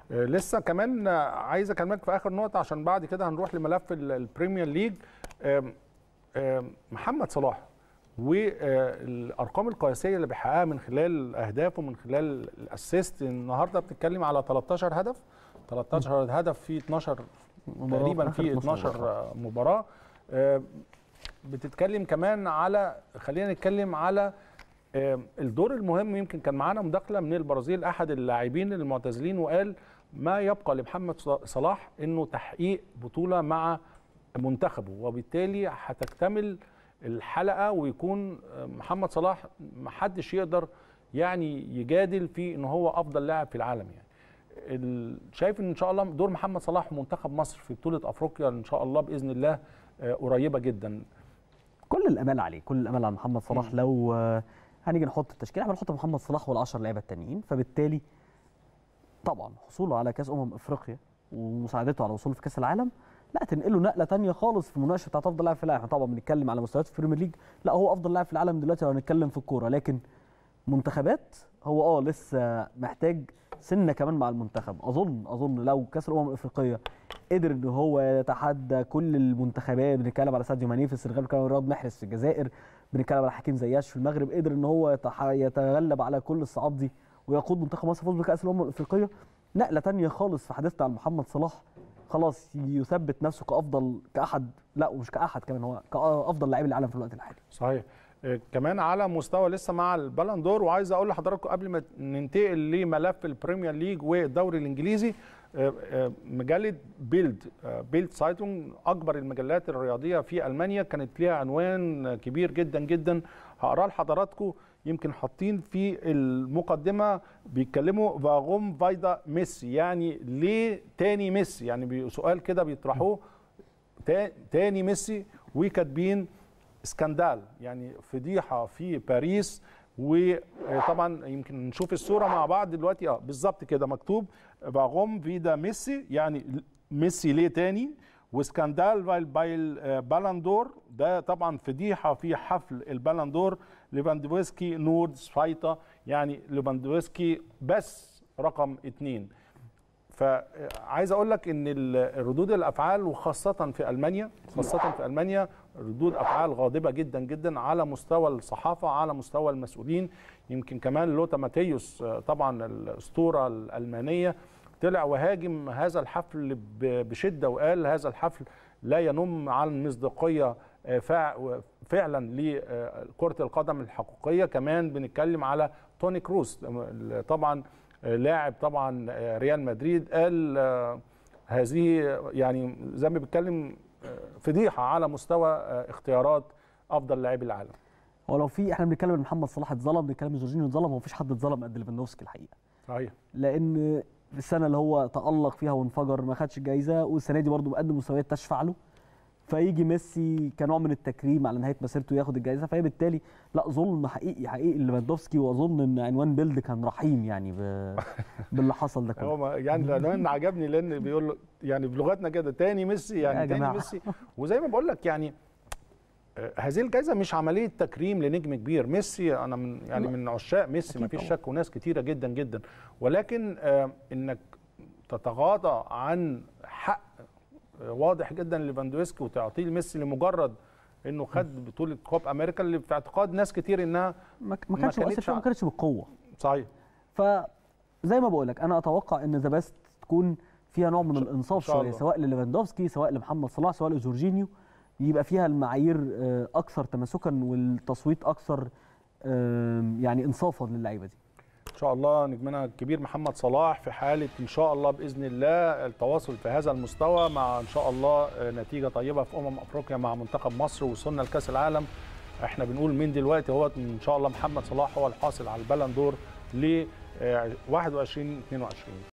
آه، لسه كمان آه، عايز اكلمك في اخر نقطه عشان بعد كده هنروح لملف ال- البريمير ليج آم، آم، محمد صلاح والارقام القياسيه اللي بيحققها من خلال اهدافه من خلال الاسيست النهارده بتتكلم على 13 هدف 13 هدف في 12 مباراة تقريبا آخر في 12 12 مباراه آه، بتتكلم كمان على خلينا نتكلم على آه، الدور المهم يمكن كان معانا مداخله من البرازيل احد اللاعبين المعتزلين وقال ما يبقى لمحمد ص- صلاح انه تحقيق بطوله مع منتخبه وبالتالي هتكتمل الحلقه ويكون آه، محمد صلاح محدش يقدر يعني يجادل في ان هو افضل لاعب في العالم يعني ال- شايف ان شاء الله دور محمد صلاح ومنتخب مصر في بطوله افريقيا ان شاء الله باذن الله آه، قريبه جدا كل الامال عليه كل الامال على محمد صلاح لو آه، هنيجي نحط التشكيله احنا بنحط محمد صلاح وال10 لعيبه التانيين فبالتالي طبعا حصوله على كاس امم افريقيا ومساعدته على الوصول في كاس العالم لا تنقله نقله تانية خالص في المناقشه بتاعت افضل لاعب في العالم احنا طبعا بنتكلم على مستويات في البريمير ليج لا هو افضل لاعب في العالم دلوقتي لو هنتكلم في الكوره لكن منتخبات هو اه لسه محتاج سنه كمان مع المنتخب اظن اظن لو كاس الامم الافريقيه قدر ان هو يتحدى كل المنتخبات بنتكلم على ساديو ماني في السنغال بنتكلم على رياض محرز في الجزائر بنتكلم على حكيم زياش في المغرب قدر ان هو يتح- يتغلب على كل الصعاب دي ويقود منتخب مصر فوز بكاس الامم الافريقيه نقله تانية خالص في حديثنا عن محمد صلاح خلاص يثبت نفسه كافضل كاحد لا ومش كاحد كمان هو كافضل لاعب العالم في الوقت الحالي صحيح آه، كمان على مستوى لسه مع البالون دور وعايز اقول لحضراتكم قبل ما ننتقل لملف البريمير ليج والدوري الانجليزي آه، آه، مجله بيلد آه، بيلد سايتونج اكبر المجلات الرياضيه في المانيا كانت ليها عنوان كبير جدا جدا هقراه لحضراتكم يمكن حاطين في المقدمه بيتكلموا فاغوم فايدا ميسي يعني ليه تاني ميسي يعني بي- سؤال كده بيطرحوه تا- تاني ميسي وكاتبين سكندال يعني فضيحه في باريس وطبعا يمكن نشوف الصوره مع بعض دلوقتي اه بالظبط كده مكتوب باغوم فيدا ميسي يعني ميسي ليه تاني وسكندال باي باي البالندور ده طبعا فضيحه في حفل البالندور ليفاندوفسكي نورد فايتا يعني ليفاندوفسكي بس رقم اتنين فعايز اقول لك ان ال- ردود الافعال وخاصه في المانيا خاصه في المانيا ردود افعال غاضبه جدا جدا على مستوى الصحافه على مستوى المسؤولين يمكن كمان لوتا ماتيوس آه، طبعا الاسطوره الالمانيه طلع وهاجم هذا الحفل ب- بشده وقال هذا الحفل لا ينم على المصداقيه آه، فع- فعلا لكره القدم الحقيقيه كمان بنتكلم على توني كروس طبعا آه، لاعب طبعا آه، ريال مدريد قال آه، هذه يعني زي ما بيتكلم آه، فضيحه على مستوى آه، اختيارات افضل لاعبي العالم هو لو في احنا بنتكلم ان محمد صلاح اتظلم بنتكلم ان جورجينيو اتظلم هو مفيش حد اتظلم قد ليفاندوفسكي الحقيقه صحيح لان في السنه اللي هو تالق فيها وانفجر ما خدش الجائزه والسنه دي برضه مقدم مستويات تشفع له فيجي ميسي كنوع من التكريم على نهايه مسيرته ياخد الجائزه فهي بالتالي لا ظلم حقيقي حقيقي ليفاندوفسكي واظن ان عنوان بيلد كان رحيم يعني ب... باللي حصل ده هو كله ما- يعني العنوان عجبني لان بيقول له- يعني بلغتنا كده تاني ميسي يا يعني تاني جماعة. ميسي وزي ما بقول لك يعني آه، هذه الجائزه مش عمليه تكريم لنجم كبير ميسي انا من يعني لا. من عشاق ميسي أكيد ما فيش طبعاً. شك وناس كتيره جدا جدا ولكن آه، انك تتغاضى عن حق آه، واضح جدا ليفاندوفسكي وتعطيه لميسي لمجرد انه خد بطوله كوب امريكا اللي في اعتقاد ناس كتير انها ما ما ما كانش مؤثر كانتش فيها ما ع- كانتش بالقوه صحيح فزي ما بقول لك انا اتوقع ان ذا بيست تكون فيها نوع من إن الانصاف شاء شويه الله. سواء لليفاندوفسكي سواء لمحمد صلاح سواء لجورجينيو يبقى فيها المعايير آه، اكثر تماسكا والتصويت اكثر آم، يعني انصافا للعيبه دي ان شاء الله نجمنا الكبير محمد صلاح في حاله ان شاء الله باذن الله التواصل في هذا المستوى مع ان شاء الله آه، نتيجه طيبه في امم افريقيا مع منتخب مصر وصلنا لكاس العالم احنا بنقول من دلوقتي هو ان شاء الله محمد صلاح هو الحاصل على البالون دور ل 21 22